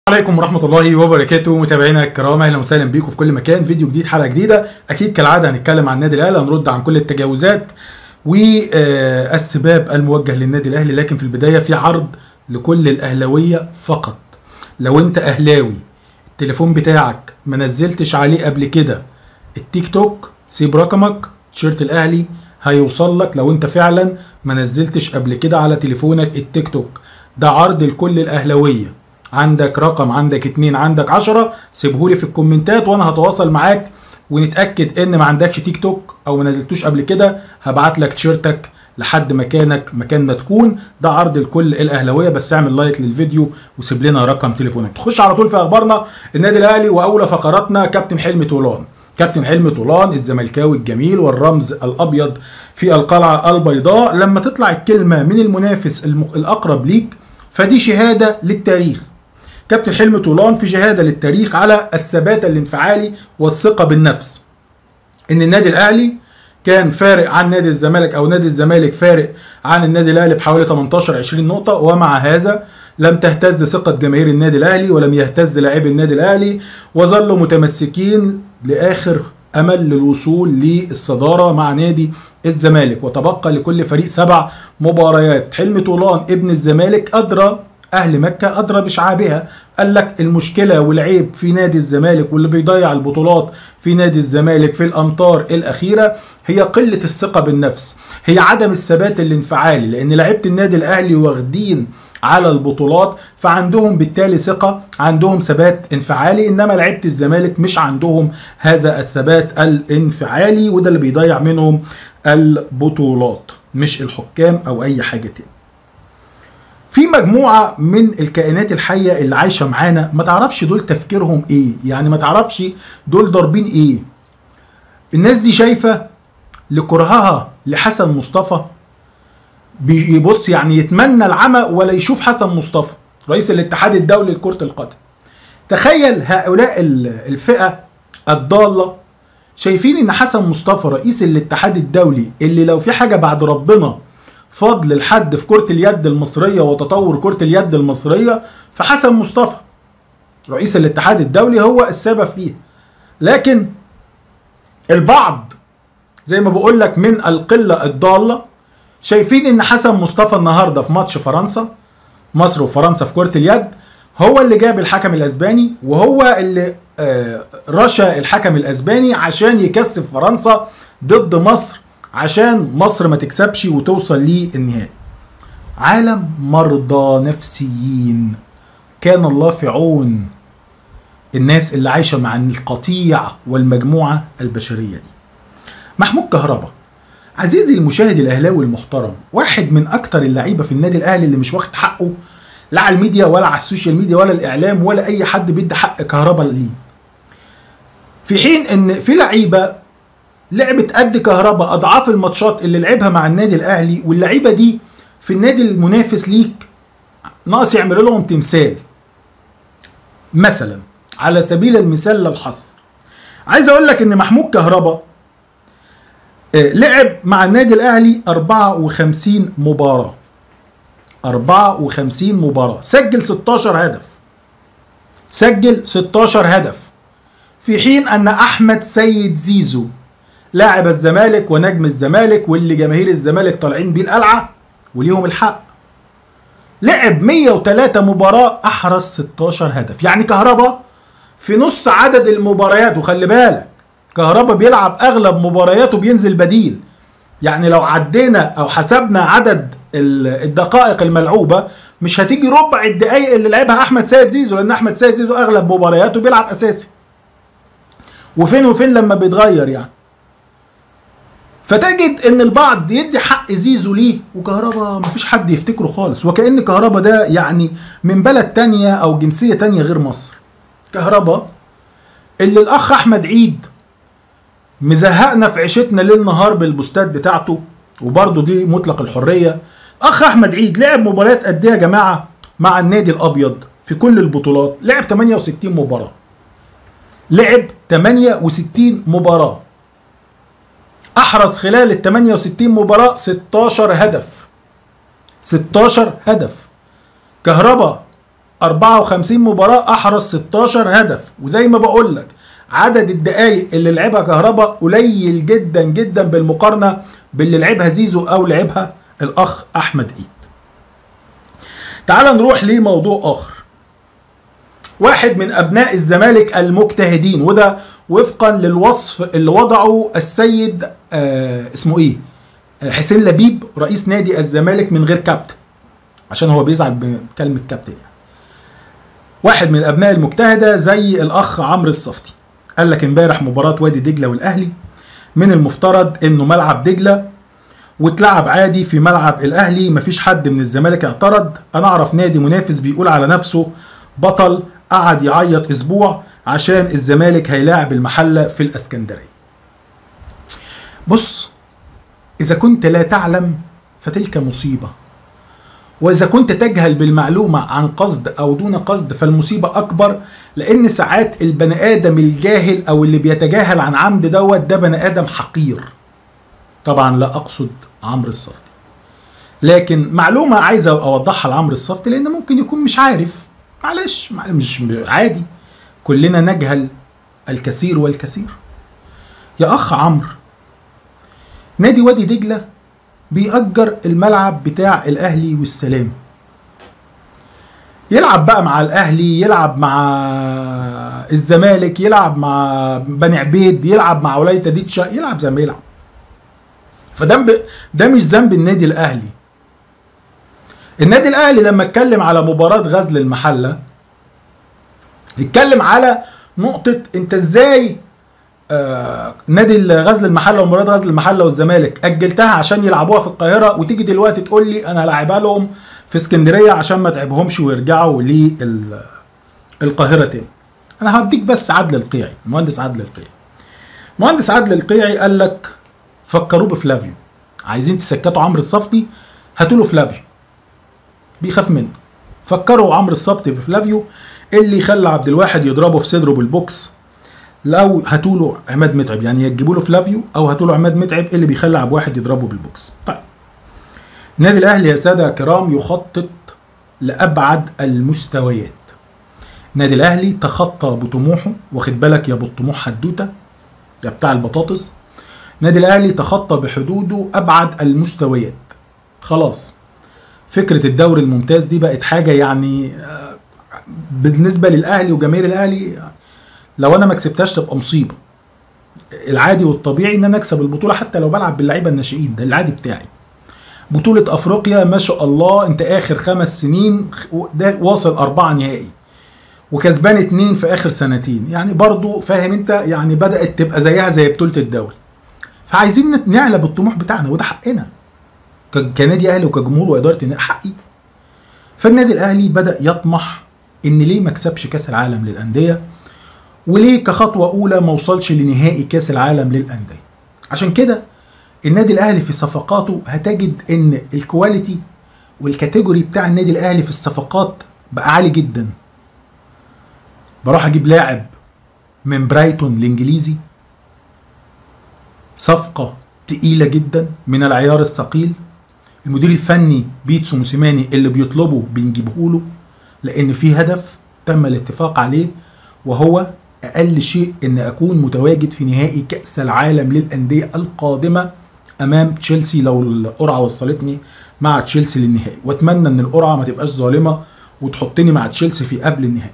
عليكم ورحمة الله وبركاته متابعينا الكرام اهلا وسهلا بيكم في كل مكان فيديو جديد حلقة جديدة اكيد كالعادة هنتكلم عن النادي الاهلي هنرد عن كل التجاوزات والسباب الموجه للنادي الاهلي لكن في البداية في عرض لكل الاهلاوية فقط لو انت اهلاوي التليفون بتاعك ما نزلتش عليه قبل كده التيك توك سيب رقمك تيشيرت الاهلي هيوصل لك لو انت فعلا ما نزلتش قبل كده على تليفونك التيك توك ده عرض لكل الاهلاويه عندك رقم عندك اتنين عندك عشرة سيبهولي في الكومنتات وانا هتواصل معاك ونتاكد ان ما عندكش تيك توك او ما نزلتوش قبل كده هبعت لك تيشيرتك لحد مكانك مكان ما تكون ده عرض لكل الاهلاويه بس اعمل لايك للفيديو وسيب لنا رقم تليفونك تخش على طول في اخبارنا النادي الاهلي واولى فقراتنا كابتن حلمي طولان كابتن حلمي طولان الزملكاوي الجميل والرمز الابيض في القلعه البيضاء لما تطلع الكلمه من المنافس الم- الاقرب ليك فدي شهاده للتاريخ كابتن حلمي طولان في شهاده للتاريخ على الثبات الانفعالي والثقه بالنفس ان النادي الاهلي كان فارق عن نادي الزمالك او نادي الزمالك فارق عن النادي الاهلي بحوالي 18 20 نقطه ومع هذا لم تهتز ثقه جماهير النادي الاهلي ولم يهتز لاعبي النادي الاهلي وظلوا متمسكين لاخر امل للوصول للصداره مع نادي الزمالك وتبقى لكل فريق سبع مباريات حلمي طولان ابن الزمالك ادرى اهل مكه ادرى بشعابها قال لك المشكله والعيب في نادي الزمالك واللي بيضيع البطولات في نادي الزمالك في الامطار الاخيره هي قله الثقه بالنفس هي عدم الثبات الانفعالي لان لعيبه النادي الاهلي واخدين على البطولات فعندهم بالتالي ثقه عندهم ثبات انفعالي انما لعيبه الزمالك مش عندهم هذا الثبات الانفعالي وده اللي بيضيع منهم البطولات مش الحكام او اي حاجه تاني في مجموعة من الكائنات الحية اللي عايشة معانا ما تعرفش دول تفكيرهم ايه يعني ما تعرفش دول ضاربين ايه الناس دي شايفة لكرهها لحسن مصطفى بيبص يعني يتمنى العمى ولا يشوف حسن مصطفى رئيس الاتحاد الدولي لكرة القدم تخيل هؤلاء ال- الفئة الضالة شايفين ان حسن مصطفى رئيس الاتحاد الدولي اللي لو في حاجة بعد ربنا فضل الحد في كرة اليد المصرية وتطور كرة اليد المصرية فحسن مصطفى رئيس الاتحاد الدولي هو السبب فيه لكن البعض زي ما بقول لك من القلة الضالة شايفين ان حسن مصطفى النهارده في ماتش فرنسا مصر وفرنسا في كرة اليد هو اللي جاب الحكم الاسباني وهو اللي آه، رشا الحكم الاسباني عشان يكسب فرنسا ضد مصر عشان مصر ما تكسبش وتوصل للنهائي عالم مرضى نفسيين كان الله في عون الناس اللي عايشه مع القطيع والمجموعه البشريه دي محمود كهربا عزيزي المشاهد الاهلاوي المحترم واحد من اكتر اللعيبه في النادي الاهلي اللي مش واخد حقه لا على الميديا ولا على السوشيال ميديا ولا الاعلام ولا اي حد بيدي حق كهربا ليه في حين ان في لعيبه لعبت قد كهربا اضعاف الماتشات اللي لعبها مع النادي الاهلي واللعيبه دي في النادي المنافس ليك ناقص يعملوا لهم تمثال مثلا على سبيل المثال للحصر عايز اقول لك ان محمود كهربا آه، لعب مع النادي الاهلي 54 مباراه 54 مباراه سجل 16 هدف سجل 16 هدف في حين ان احمد سيد زيزو لاعب الزمالك ونجم الزمالك واللي جماهير الزمالك طالعين بيه القلعه وليهم الحق لعب 103 مباراه احرز 16 هدف يعني كهربا في نص عدد المباريات وخلي بالك كهربا بيلعب اغلب مبارياته بينزل بديل يعني لو عدينا او حسبنا عدد ال- الدقائق الملعوبه مش هتيجي ربع الدقائق اللي لعبها احمد سيد زيزو لان احمد سيد زيزو اغلب مبارياته بيلعب اساسي وفين وفين لما بيتغير يعني فتجد ان البعض يدي حق زيزو ليه وكهربا مفيش حد يفتكره خالص وكأن كهربا ده يعني من بلد تانية او جنسية تانية غير مصر كهربا اللي الاخ احمد عيد مزهقنا في عيشتنا ليل نهار بالبوستات بتاعته وبرضه دي مطلق الحرية اخ احمد عيد لعب مباريات قد ايه يا جماعة مع النادي الابيض في كل البطولات لعب 68 مباراة لعب 68 مباراة احرز خلال ال 68 مباراة 16 هدف 16 هدف كهربا 54 مباراة احرز 16 هدف وزي ما بقول لك عدد الدقايق اللي لعبها كهربا قليل جدا جدا بالمقارنة باللي لعبها زيزو او لعبها الاخ احمد عيد تعال نروح لموضوع اخر واحد من ابناء الزمالك المجتهدين وده وفقا للوصف اللي وضعه السيد آه اسمه ايه آه، حسين لبيب رئيس نادي الزمالك من غير كابتن عشان هو بيزعل بكلمه كابتن يعني واحد من الابناء المجتهده زي الاخ عمرو الصفتي قال لك امبارح مباراه وادي دجله والاهلي من المفترض انه ملعب دجله واتلعب عادي في ملعب الاهلي مفيش حد من الزمالك اعترض انا اعرف نادي منافس بيقول على نفسه بطل قعد يعيط اسبوع عشان الزمالك هيلاعب المحله في الاسكندريه بص اذا كنت لا تعلم فتلك مصيبه واذا كنت تجهل بالمعلومه عن قصد او دون قصد فالمصيبه اكبر لان ساعات البني ادم الجاهل او اللي بيتجاهل عن عمد دوت ده بني ادم حقير طبعا لا اقصد عمرو الصفتي لكن معلومه عايز اوضحها لعمرو الصفتي لان ممكن يكون مش عارف معلش معلش مش عادي كلنا نجهل الكثير والكثير يا اخ عمرو نادي وادي دجله بيأجر الملعب بتاع الاهلي والسلام يلعب بقى مع الاهلي يلعب مع الزمالك يلعب مع بني عبيد يلعب مع ولايه ديتشا يلعب زي ما يلعب فده ب... ده مش ذنب النادي الاهلي النادي الاهلي لما اتكلم على مباراه غزل المحله اتكلم على نقطه انت ازاي آه نادي غزل المحله ومباراه غزل المحله والزمالك اجلتها عشان يلعبوها في القاهره وتيجي دلوقتي تقول لي انا هلاعبها لهم في اسكندريه عشان ما تعبهمش ويرجعوا للقاهره تاني انا هديك بس عدل القيعي المهندس عدل القيعي مهندس عدل القيعي قال لك فكروه بفلافيو عايزين تسكتوا عمرو الصفتي هاتوا له فلافيو بيخاف منه فكروا عمرو الصفتي في فلافيو اللي يخلى عبد الواحد يضربه في صدره بالبوكس لو هاتوا له عماد متعب يعني يجيبوا له فلافيو او هاتوا له عماد متعب اللي بيخلى عبد واحد يضربه بالبوكس طيب النادي الاهلي يا ساده كرام يخطط لابعد المستويات النادي الاهلي تخطى بطموحه واخد بالك يا ابو الطموح حدوته يا بتاع البطاطس النادي الاهلي تخطى بحدوده ابعد المستويات خلاص فكره الدوري الممتاز دي بقت حاجه يعني بالنسبه للاهلي وجماهير الاهلي لو انا ما كسبتهاش تبقى مصيبه العادي والطبيعي ان انا اكسب البطوله حتى لو بلعب باللعيبه الناشئين ده العادي بتاعي بطولة افريقيا ما شاء الله انت اخر خمس سنين ده واصل اربعة نهائي وكسبان اتنين في اخر سنتين يعني برضو فاهم انت يعني بدأت تبقى زيها زي بطولة الدوري فعايزين نعلى بالطموح بتاعنا وده حقنا كنادي اهلي وكجمهور واداره حقي فالنادي الاهلي بدا يطمح ان ليه ما كسبش كاس العالم للانديه وليه كخطوه اولى ما وصلش لنهائي كاس العالم للانديه عشان كده النادي الاهلي في صفقاته هتجد ان الكواليتي والكاتيجوري بتاع النادي الاهلي في الصفقات بقى عالي جدا بروح اجيب لاعب من برايتون الانجليزي صفقه تقيله جدا من العيار الثقيل المدير الفني بيتسو موسيماني اللي بيطلبه بنجيبه له لان في هدف تم الاتفاق عليه وهو اقل شيء ان اكون متواجد في نهائي كاس العالم للانديه القادمه امام تشيلسي لو القرعه وصلتني مع تشيلسي للنهائي واتمنى ان القرعه ما تبقاش ظالمه وتحطني مع تشيلسي في قبل النهائي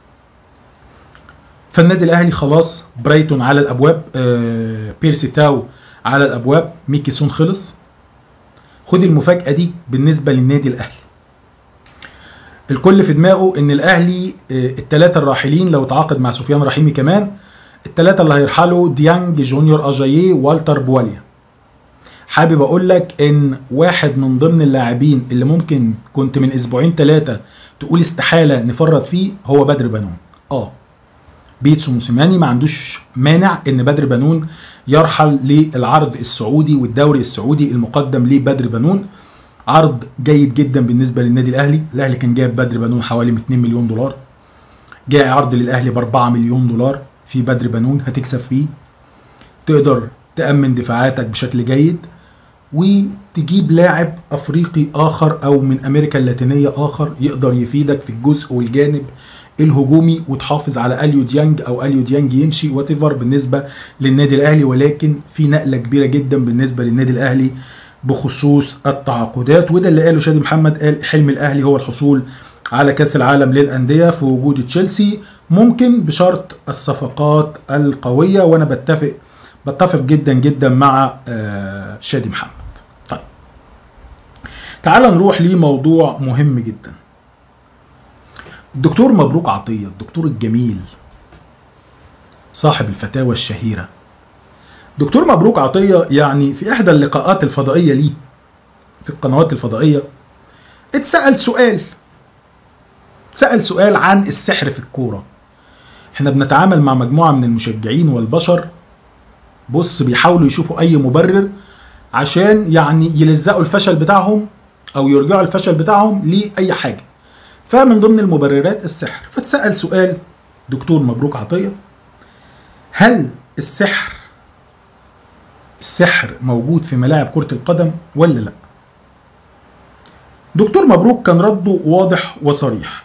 فالنادي الاهلي خلاص برايتون على الابواب آه بيرسي تاو على الابواب ميكي سون خلص خد المفاجاه دي بالنسبه للنادي الاهلي الكل في دماغه ان الاهلي الثلاثه الراحلين لو تعاقد مع سفيان رحيمي كمان الثلاثه اللي هيرحلوا ديانج جونيور اجاييه والتر بواليا حابب اقول لك ان واحد من ضمن اللاعبين اللي ممكن كنت من اسبوعين ثلاثه تقول استحاله نفرط فيه هو بدر بنون اه بيتسو موسيماني ما عندوش مانع ان بدر بنون يرحل للعرض السعودي والدوري السعودي المقدم لبدر بنون عرض جيد جدا بالنسبه للنادي الاهلي الاهلي كان جايب بدر بنون حوالي 2 مليون دولار جاء عرض للاهلي ب 4 مليون دولار في بدر بنون هتكسب فيه تقدر تامن دفاعاتك بشكل جيد وتجيب لاعب افريقي اخر او من امريكا اللاتينيه اخر يقدر يفيدك في الجزء والجانب الهجومي وتحافظ على اليو ديانج او اليو ديانج يمشي وات بالنسبه للنادي الاهلي ولكن في نقله كبيره جدا بالنسبه للنادي الاهلي بخصوص التعاقدات وده اللي قاله شادي محمد قال حلم الاهلي هو الحصول على كاس العالم للانديه في وجود تشيلسي ممكن بشرط الصفقات القويه وانا بتفق بتفق جدا جدا مع آه، شادي محمد طيب تعال نروح لموضوع مهم جدا الدكتور مبروك عطيه الدكتور الجميل صاحب الفتاوى الشهيره دكتور مبروك عطيه يعني في احدى اللقاءات الفضائيه ليه في القنوات الفضائيه اتسال سؤال اتسال سؤال عن السحر في الكوره احنا بنتعامل مع مجموعه من المشجعين والبشر بص بيحاولوا يشوفوا اي مبرر عشان يعني يلزقوا الفشل بتاعهم او يرجعوا الفشل بتاعهم لاي حاجه فمن ضمن المبررات السحر فتسال سؤال دكتور مبروك عطيه هل السحر السحر موجود في ملاعب كرة القدم ولا لا دكتور مبروك كان رده واضح وصريح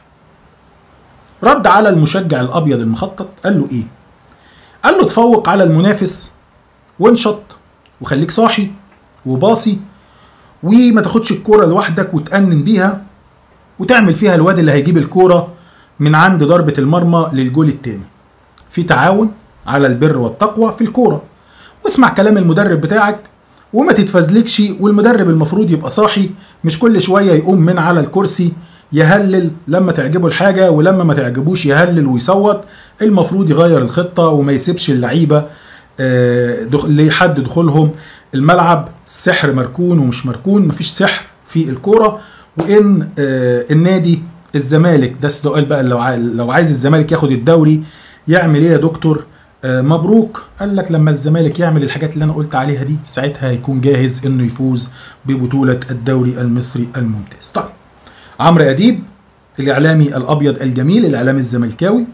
رد على المشجع الابيض المخطط قال له ايه قال له تفوق على المنافس وانشط وخليك صاحي وباصي وما تاخدش الكوره لوحدك وتأنن بيها وتعمل فيها الواد اللي هيجيب الكوره من عند ضربة المرمى للجول التاني في تعاون على البر والتقوى في الكوره واسمع كلام المدرب بتاعك وما تتفزلكش والمدرب المفروض يبقى صاحي مش كل شويه يقوم من على الكرسي يهلل لما تعجبه الحاجه ولما ما تعجبوش يهلل ويصوت المفروض يغير الخطه وما يسيبش اللعيبه آه، دخ- لحد دخولهم الملعب سحر مركون ومش مركون مفيش سحر في الكوره وان آه، النادي الزمالك ده السؤال بقى لو عاي- لو عايز الزمالك ياخد الدوري يعمل ايه يا دكتور آه، مبروك قال لك لما الزمالك يعمل الحاجات اللي انا قلت عليها دي ساعتها هيكون جاهز انه يفوز ببطوله الدوري المصري الممتاز طيب عمرو اديب الاعلامي الابيض الجميل الاعلامي الزملكاوي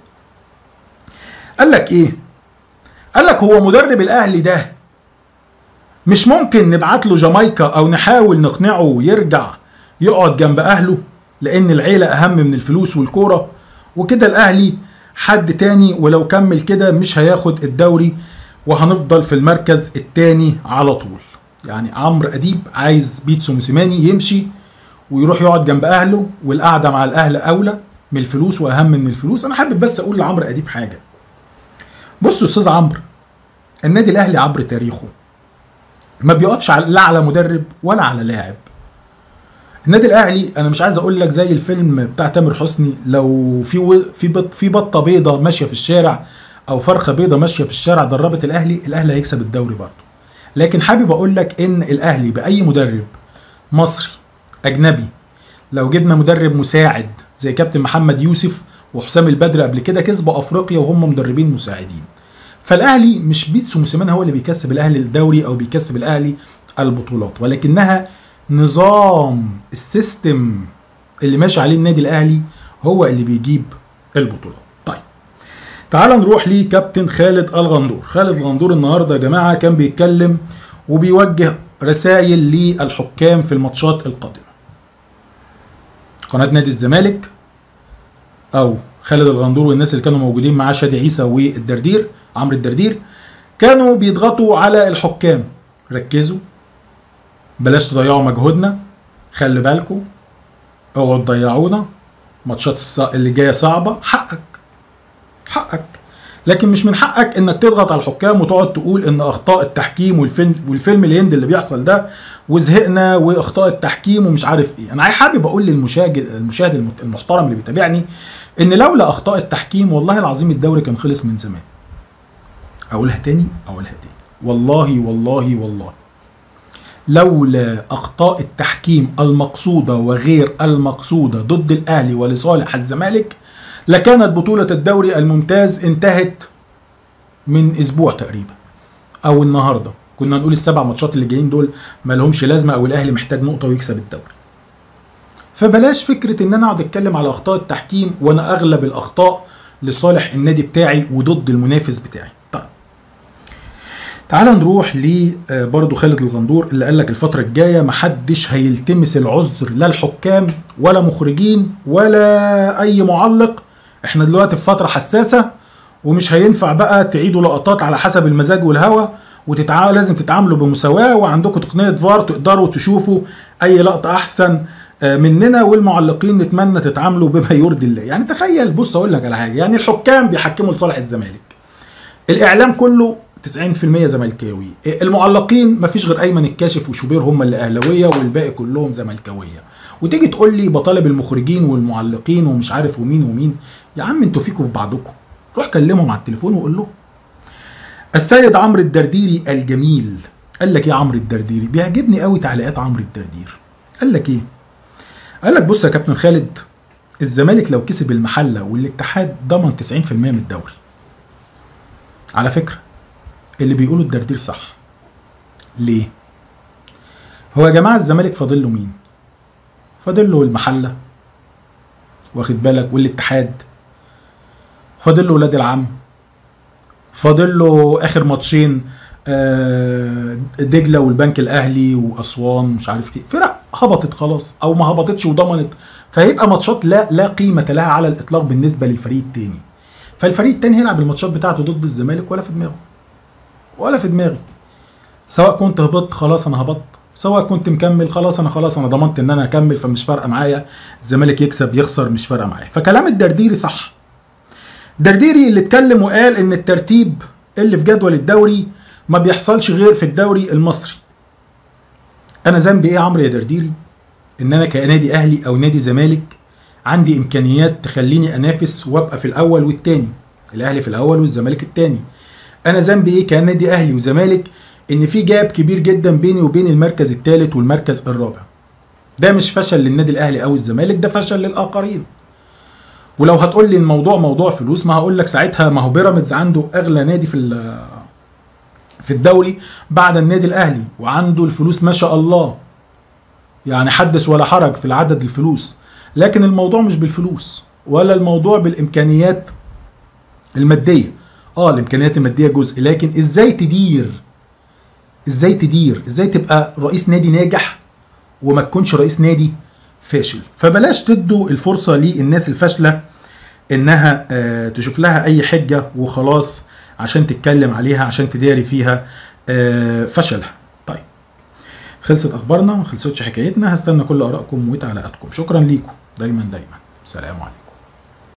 قال لك ايه قال لك هو مدرب الاهلي ده مش ممكن نبعت له جامايكا او نحاول نقنعه يرجع يقعد جنب اهله لان العيله اهم من الفلوس والكوره وكده الاهلي حد تاني ولو كمل كده مش هياخد الدوري وهنفضل في المركز التاني على طول يعني عمرو اديب عايز بيتسو موسيماني يمشي ويروح يقعد جنب اهله والقعده مع الاهل اولى من الفلوس واهم من الفلوس انا حابب بس اقول لعمرو اديب حاجه بص يا استاذ عمرو النادي الاهلي عبر تاريخه ما بيقفش على- لا على مدرب ولا على لاعب النادي الاهلي انا مش عايز اقول لك زي الفيلم بتاع تامر حسني لو في و... في بط... في بطه بيضه ماشيه في الشارع او فرخه بيضه ماشيه في الشارع دربت الاهلي الاهلي هيكسب الدوري برضه لكن حابب اقول لك ان الاهلي باي مدرب مصري اجنبي لو جبنا مدرب مساعد زي كابتن محمد يوسف وحسام البدر قبل كده كسبوا افريقيا وهم مدربين مساعدين فالاهلي مش بيتسو موسيماني هو اللي بيكسب الاهلي الدوري او بيكسب الاهلي البطولات ولكنها نظام السيستم اللي ماشي عليه النادي الاهلي هو اللي بيجيب البطولات طيب تعال نروح لكابتن خالد الغندور خالد الغندور النهارده يا جماعه كان بيتكلم وبيوجه رسائل للحكام في الماتشات القادمه قناه نادي الزمالك او خالد الغندور والناس اللي كانوا موجودين معاه شادي عيسى والدردير عمرو الدردير كانوا بيضغطوا على الحكام ركزوا بلاش تضيعوا مجهودنا خلي بالكم اوعوا تضيعونا ماتشات الص- اللي جايه صعبه حقك حقك لكن مش من حقك انك تضغط على الحكام وتقعد تقول ان اخطاء التحكيم والفيلم والفيلم الهندي اللي بيحصل ده وزهقنا واخطاء التحكيم ومش عارف ايه انا حابب اقول للمشاهد المشاهد المت- المحترم اللي بيتابعني ان لولا اخطاء التحكيم والله العظيم الدوري كان خلص من زمان اقولها تاني اقولها تاني والله والله والله لولا اخطاء التحكيم المقصوده وغير المقصوده ضد الاهلي ولصالح الزمالك لكانت بطوله الدوري الممتاز انتهت من اسبوع تقريبا او النهارده كنا نقول السبع ماتشات اللي جايين دول ما لهمش لازمه او الاهلي محتاج نقطه ويكسب الدوري فبلاش فكره ان انا اقعد اتكلم على اخطاء التحكيم وانا اغلب الاخطاء لصالح النادي بتاعي وضد المنافس بتاعي طيب تعال نروح ل آه، برضه خالد الغندور اللي قال لك الفترة الجاية محدش هيلتمس العذر لا الحكام ولا مخرجين ولا أي معلق احنا دلوقتي في فترة حساسة ومش هينفع بقى تعيدوا لقطات على حسب المزاج والهوى وتتعامل لازم تتعاملوا بمساواة وعندكم تقنية فار تقدروا تشوفوا أي لقطة أحسن آه، مننا والمعلقين نتمنى تتعاملوا بما يرضي الله يعني تخيل بص أقول لك على حاجة يعني الحكام بيحكموا لصالح الزمالك الإعلام كله 90% زملكاوي المعلقين مفيش غير ايمن الكاشف وشوبير هم اللي اهلاويه والباقي كلهم زملكاويه وتيجي تقول لي بطالب المخرجين والمعلقين ومش عارف ومين ومين يا عم انتوا فيكوا في بعضكم روح كلمهم على التليفون وقول لهم السيد عمرو الدرديري الجميل قال لك ايه عمرو الدرديري بيعجبني قوي تعليقات عمرو الدردير قال لك ايه قال لك بص يا كابتن خالد الزمالك لو كسب المحله والاتحاد ضمن 90% من الدوري على فكره اللي بيقولوا الدردير صح ليه هو يا جماعه الزمالك فاضل له مين فاضل له المحله واخد بالك والاتحاد فاضل له ولاد العم فاضل له اخر ماتشين آه، دجله والبنك الاهلي واسوان مش عارف ايه فرق هبطت خلاص او ما هبطتش وضمنت فهيبقى ماتشات لا لا قيمه لها على الاطلاق بالنسبه للفريق التاني فالفريق التاني هيلعب الماتشات بتاعته ضد الزمالك ولا في دماغه ولا في دماغي سواء كنت هبطت خلاص انا هبطت سواء كنت مكمل خلاص انا خلاص انا ضمنت ان انا اكمل فمش فارقه معايا الزمالك يكسب يخسر مش فارقه معايا فكلام الدرديري صح درديري اللي اتكلم وقال ان الترتيب اللي في جدول الدوري ما بيحصلش غير في الدوري المصري انا ذنبي ايه يا عمرو يا درديري ان انا كنادي اهلي او نادي زمالك عندي امكانيات تخليني انافس وابقى في الاول والتاني الاهلي في الاول والزمالك التاني انا ذنبي ايه كنادي اهلي وزمالك ان في جاب كبير جدا بيني وبين المركز الثالث والمركز الرابع ده مش فشل للنادي الاهلي او الزمالك ده فشل للاخرين ولو هتقول لي الموضوع موضوع فلوس ما هقول لك ساعتها ما هو بيراميدز عنده اغلى نادي في ال- في الدوري بعد النادي الاهلي وعنده الفلوس ما شاء الله يعني حدث ولا حرج في العدد الفلوس لكن الموضوع مش بالفلوس ولا الموضوع بالامكانيات الماديه اه الامكانيات الماديه جزء لكن ازاي تدير ازاي تدير ازاي تبقى رئيس نادي ناجح وما تكونش رئيس نادي فاشل فبلاش تدوا الفرصه للناس الفاشله انها آه، تشوف لها اي حجه وخلاص عشان تتكلم عليها عشان تداري فيها آه، فشلها طيب خلصت اخبارنا ما خلصتش حكايتنا هستنى كل ارائكم وتعليقاتكم شكرا ليكم دايما دايما سلام عليكم